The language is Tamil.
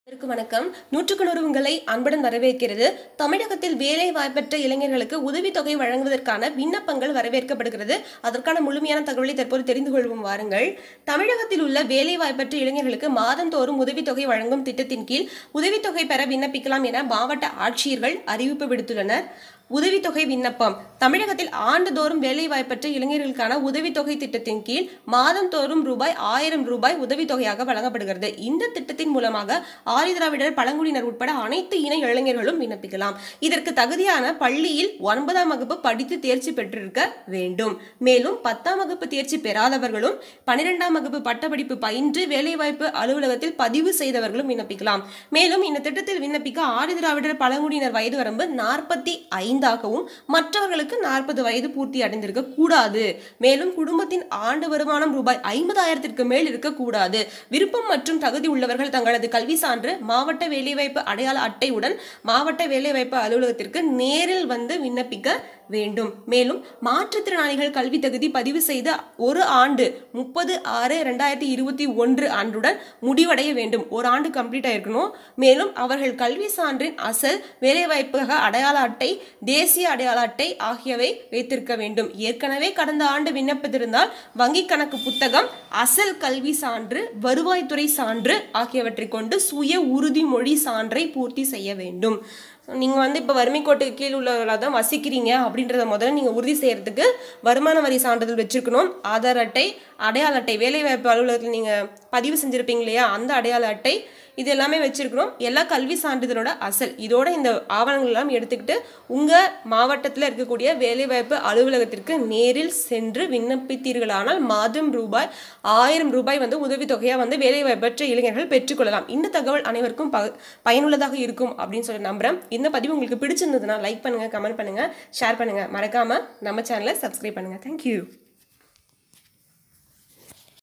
அனைவருக்கும் வணக்கம் நூற்றுக்கு நூறு உங்களை அன்புடன் வரவேற்கிறது தமிழகத்தில் வேலை வாய்ப்பற்ற இளைஞர்களுக்கு உதவித்தொகை வழங்குவதற்கான விண்ணப்பங்கள் வரவேற்கப்படுகிறது அதற்கான முழுமையான தகவலை தற்போது தெரிந்து கொள்வோம் வாருங்கள் தமிழகத்தில் உள்ள வேலை வாய்ப்பற்ற இளைஞர்களுக்கு மாதந்தோறும் உதவித்தொகை வழங்கும் திட்டத்தின் கீழ் உதவித்தொகை பெற விண்ணப்பிக்கலாம் என மாவட்ட ஆட்சியர்கள் அறிவிப்பு விடுத்துள்ளனர் உதவித்தொகை விண்ணப்பம் தமிழகத்தில் ஆண்டுதோறும் வேலைவாய்ப்பற்ற இளைஞர்களுக்கான உதவித்தொகை திட்டத்தின் கீழ் மாதந்தோறும் ரூபாய் ஆயிரம் ரூபாய் உதவித்தொகையாக வழங்கப்படுகிறது இந்த திட்டத்தின் மூலமாக ஆதிதிராவிடர் பழங்குடியினர் உட்பட அனைத்து இன இளைஞர்களும் விண்ணப்பிக்கலாம் இதற்கு தகுதியான பள்ளியில் ஒன்பதாம் வகுப்பு படித்து தேர்ச்சி பெற்றிருக்க வேண்டும் மேலும் பத்தாம் வகுப்பு தேர்ச்சி பெறாதவர்களும் பனிரெண்டாம் வகுப்பு பட்டப்படிப்பு பயின்று வேலைவாய்ப்பு அலுவலகத்தில் பதிவு செய்தவர்களும் விண்ணப்பிக்கலாம் மேலும் இந்த திட்டத்தில் விண்ணப்பிக்க ஆதிதிராவிடர் பழங்குடியினர் வயது வரம்பு நாற்பத்தி ஐந்தாகவும் மற்றவர்களுக்கு நாற்பது வயது பூர்த்தி அடைந்திருக்க கூடாது மேலும் குடும்பத்தின் ஆண்டு வருமானம் ரூபாய் ஐம்பதாயிரத்திற்கு மேல் இருக்கக்கூடாது விருப்பம் மற்றும் தகுதி உள்ளவர்கள் தங்களது கல்வி சான்று மாவட்ட வேலைவாய்ப்பு அடையாள அட்டையுடன் மாவட்ட வேலைவாய்ப்பு அலுவலகத்திற்கு நேரில் வந்து விண்ணப்பிக்க வேண்டும் மேலும் மாற்றுத்திறனாளிகள் கல்வி தகுதி பதிவு செய்த ஒரு ஆண்டு முப்பது ஆறு ரெண்டாயிரத்தி இருபத்தி ஒன்று அன்றுடன் முடிவடைய வேண்டும் ஒரு ஆண்டு கம்ப்ளீட் ஆயிருக்கணும் மேலும் அவர்கள் கல்வி சான்றின் அசல் வேலைவாய்ப்புக அடையாள அட்டை தேசிய அடையாள அட்டை ஆகியவை வைத்திருக்க வேண்டும் ஏற்கனவே கடந்த ஆண்டு விண்ணப்பித்திருந்தால் வங்கி கணக்கு புத்தகம் அசல் கல்வி சான்று வருவாய்த்துறை சான்று ஆகியவற்றை கொண்டு சுய உறுதிமொழி சான்றை பூர்த்தி செய்ய வேண்டும் நீங்கள் வந்து இப்போ வறுமை கோட்டுக்கு கீழ் உள்ளவர்களாக தான் வசிக்கிறீங்க அப்படின்றத முதல்ல நீங்கள் உறுதி செய்கிறதுக்கு வருமான வரி சான்றிதழ் வச்சுருக்கணும் ஆதார் அட்டை அடையாள அட்டை வேலைவாய்ப்பு அலுவலகத்தில் நீங்கள் பதிவு செஞ்சுருப்பீங்க இல்லையா அந்த அடையாள அட்டை இது எல்லாமே வச்சுருக்கணும் எல்லா கல்வி சான்றிதழோட அசல் இதோட இந்த ஆவணங்கள் எல்லாம் எடுத்துக்கிட்டு உங்கள் மாவட்டத்தில் இருக்கக்கூடிய வேலைவாய்ப்பு அலுவலகத்திற்கு நேரில் சென்று விண்ணப்பித்தீர்களானால் மாதம் ரூபாய் ஆயிரம் ரூபாய் வந்து உதவித்தொகையாக வந்து வேலைவாய்ப்பற்ற இளைஞர்கள் பெற்றுக்கொள்ளலாம் இந்த தகவல் அனைவருக்கும் ப பயனுள்ளதாக இருக்கும் அப்படின்னு சொல்லி நம்புகிறேன் இந்த பதிவு உங்களுக்கு பிடிச்சிருந்ததுன்னா லைக் பண்ணுங்கள் கமெண்ட் பண்ணுங்கள் ஷேர் பண்ணுங்கள் மறக்காமல் நம்ம சேனலை சப்ஸ்கிரைப் பண்ணுங்கள் தேங்க்யூ